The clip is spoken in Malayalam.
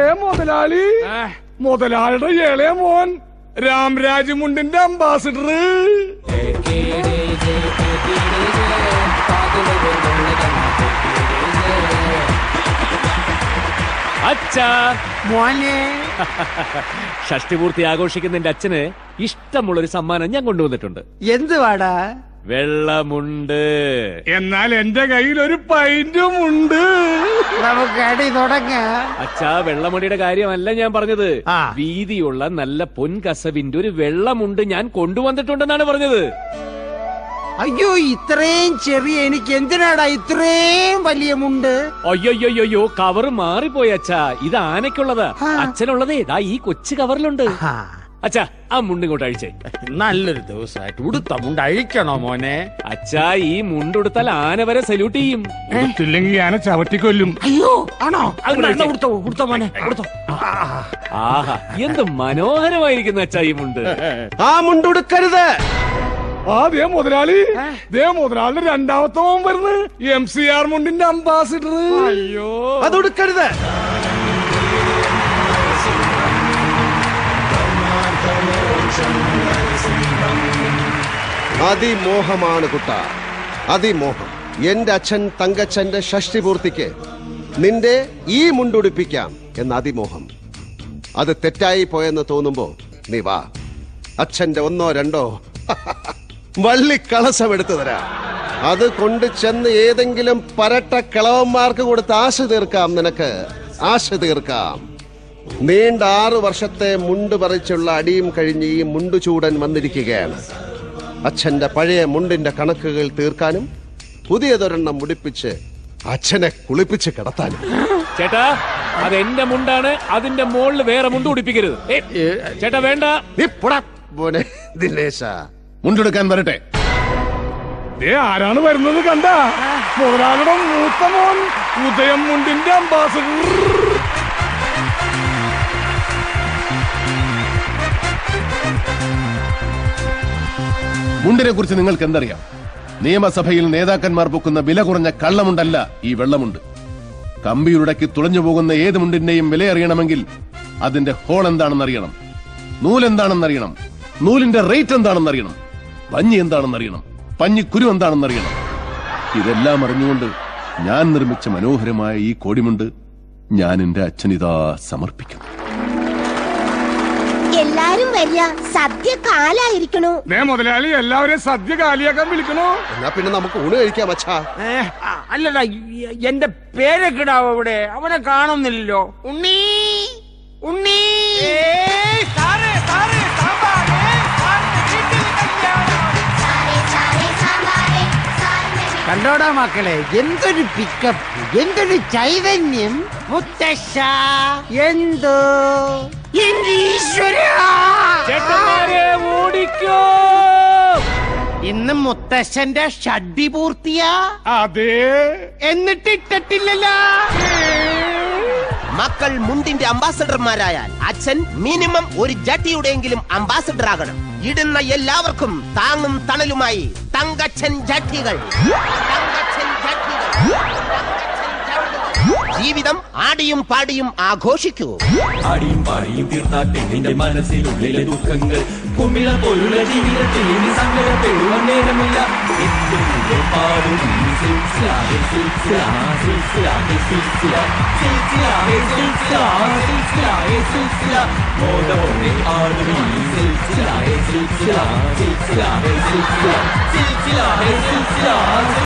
ദേ മുതലാളി മുതലാളിയുടെ ഇളയ മോൻ രാംരാജ് മുണ്ടിന്റെ അംബാസിഡർ അച്ഛാ മോനെ ഷഷ്ടിപൂർത്തി ആഘോഷിക്കുന്ന എന്റെ അച്ഛന് ഇഷ്ടമുള്ളൊരു സമ്മാനം ഞാൻ കൊണ്ടുവന്നിട്ടുണ്ട് എന്തുവാടാ വെള്ളമുണ്ട് എന്നാൽ എന്റെ കയ്യിൽ ഒരു പൈന്റും ഉണ്ട് നമുക്ക് അടി തുടങ്ങാം അച്ഛാ വെള്ളമുടിയുടെ കാര്യമല്ല ഞാൻ പറഞ്ഞത് ആ. വീതിയുള്ള നല്ല പൊൻകസവിന്റെ ഒരു വെള്ളമുണ്ട് ഞാൻ കൊണ്ടുവന്നിട്ടുണ്ടെന്നാണ് പറഞ്ഞത് അയ്യോ ഇത്രയും ചെറിയ എനിക്ക് എന്തിനാടാ ഇത്രയും വലിയ മുണ്ട് അയ്യോയ്യോയ്യോ കവർ മാറിപ്പോയി അച്ഛാ ഇത് ആനയ്ക്കുള്ളതാ ആ. അച്ഛനുള്ളതേ ദാ ഈ കൊച്ചു കവറിലുണ്ട് ആ, അച്ഛാ ആ മുണ്ട് ഇങ്ങോട്ട് അഴിച്ചേ നല്ലൊരു ദിവസമായിട്ട് ഉടുത്ത മുണ്ട് അഴിക്കണോ മോനെ അച്ഛാ ഈ മുണ്ടെടുത്താൽ ആന വരെ സല്യൂട്ട് ചെയ്യും ഇല്ലെങ്കിൽ ഞാൻ ചവിട്ടിക്കൊല്ലും അയ്യോ ആണോ അത് അങ്ങോട്ട് നല്ല ഉടുത്തോ ഉടുത്തോ മോനെ ഉടുത്തോ ആഹാ എന്ത് മനോഹരമായിരിക്കുന്നു അച്ഛാ ഈ മുണ്ട് ആ മുണ്ടുടുക്കരുത് ആ ദേ മുതലാളി ദേ മുതലാളിയുടെ രണ്ടാമത്തെ മോൻ വരുന്നത് എം സി ആർ മുണ്ടിന്റെ അംബാസിഡർ അയ്യോ അതുടുക്കരുത് അതിമോഹമാണ് കുട്ട അതിമോഹം എന്റെ അച്ഛൻ തങ്കച്ചന്റെ ഷഷ്ടിപൂർത്തിക്ക് നിന്റെ ഈ മുണ്ടുടിപ്പിക്കാം എന്ന അതിമോഹം അത് തെറ്റായി പോയെന്ന് തോന്നുമ്പോ നീ വാ അച്ഛന്റെ ഒന്നോ രണ്ടോ വള്ളി കളസം എടുത്തു തരാം അത് കൊണ്ട് ചെന്ന് ഏതെങ്കിലും പരട്ട കിളവന്മാർക്ക് കൊടുത്ത് ആശ തീർക്കാം നിനക്ക് ആശ തീർക്കാം നീണ്ട ആറു വർഷത്തെ മുണ്ട് പറിച്ചുള്ള അടിയും കഴിഞ്ഞ് ഈ മുണ്ടുചൂടൻ വന്നിരിക്കുകയാണ് അച്ഛന്റെ പഴയ മുണ്ടിന്റെ കണക്കുകൾ തീർക്കാനും പുതിയതൊരെണ്ണം മുടിപ്പിച്ച് അച്ഛനെ കുളിപ്പിച്ച് കിടത്താനും ചേട്ടാ അത് എന്റെ മുണ്ടാണ് അതിന്റെ മുകളിൽ വേറെ മുണ്ട് ഉടിപ്പിക്കരുത് ഏ, ചേട്ടാ വേണ്ട നീ പുടാ മോനെ ദിനേശ മുണ്ടെടുക്കാൻ വരട്ടെ ദേ ആരാണ് വരുന്നത് കണ്ട മുതലാളിയുടെ മൂത്ത മോൻ ഉദയം മുണ്ടിന്റെ അംബാസിഡർ മുണ്ടിനെ കുറിച്ച് നിങ്ങൾക്ക് എന്തറിയാം നിയമസഭയിൽ നേതാക്കന്മാർ പൊക്കുന്ന വില കുറഞ്ഞ കള്ളമുണ്ടല്ല ഈ വെള്ളമുണ്ട് കമ്പിയുടക്കി തുളഞ്ഞു പോകുന്ന ഏത് മുണ്ടിന്റെയും വില അറിയണമെങ്കിൽ അതിന്റെ ഹോൾ എന്താണെന്നറിയണം നൂലെന്താണെന്നറിയണം നൂലിന്റെ റേറ്റ് എന്താണെന്നറിയണം പഞ്ഞി എന്താണെന്നറിയണം പഞ്ഞിക്കുരു എന്താണെന്നറിയണം ഇതെല്ലാം അറിഞ്ഞുകൊണ്ട് ഞാൻ നിർമ്മിച്ച മനോഹരമായ ഈ കോടിമുണ്ട് ഞാൻ എന്റെ അച്ഛനിതാ സമർപ്പിക്കുന്നു എല്ലാരും വരിക സദ്യ കാലായിരിക്കണു ദേ മുതലാളി എല്ലാവരെയും സദ്യ കാലിയാക്കാൻ വിളിക്കണോ എന്നാ പിന്നെ നമുക്ക് ഊണ് കഴിക്കാം അച്ഛാ ഏ, ആ, അല്ലടാ ഈ- എന്റെ പേരൊക്കെ ഇടാവോ അവിടെ അവനെ കാണുന്നില്ലല്ലോ ഉണ്ണി ഉണ്ണി കണ്ടോടാ മക്കളെ എന്തൊരു പിക്കപ്പ് എന്തൊരു ചൈതന്യം മുത്തശ്ശ എന്തോ എന്റെ ഈശ്വരാ! ചേട്ടന്മാരെ ഓടിക്കോ ഇന്ന് മുത്തശ്ശന്റെ ഷഡ്ഡി പൂർത്തിയാ അതെ എന്നിട്ട് ഇട്ടിട്ടില്ലല്ലോ മക്കൾ മുണ്ടിന്റെ അംബാസഡർമാരായാൽ അച്ഛൻ മിനിമം ഒരു ജട്ടിയുടെയെങ്കിലും അംബാസഡർ ആകണം ഇടുന്ന എല്ലാവർക്കും താങ്ങും തണലുമായി തങ്കച്ചൻ ജട്ടികൾ തങ്കച്ചൻ ജട്ടികൾ. തങ്കച്ചൻ ജട്ടികൾ. ജീവിതം ആടിയും പാടിയും ആഘോഷിക്കൂ ആടിയും പാടിയും തീർത്താട്ടെ നിന്റെ മനസ്സിനുള്ളിലെ ദുഃഖങ്ങൾ കുമിള പോലുള്ള ജീവിതത്തിൽ ഇനി സങ്കടപ്പെടുവാൻ നേരമില്ല എത്തുമ്പോൾ പാടും ഈ സിൽസിലാഹെ സിൽസിലാഹ സിൽസിലാഹെ സിൽസില സിൽസിലാഹെ സിൽസിലാഹ സിൽസിലാഹെ സിൽസില മോദമോടെ ആടും ഈ സിൽസിലാഹെ സിൽസിലാഹ സിൽസിലാഹെ സിൽസില സിൽസിലാഹെ സിൽസിലാഹ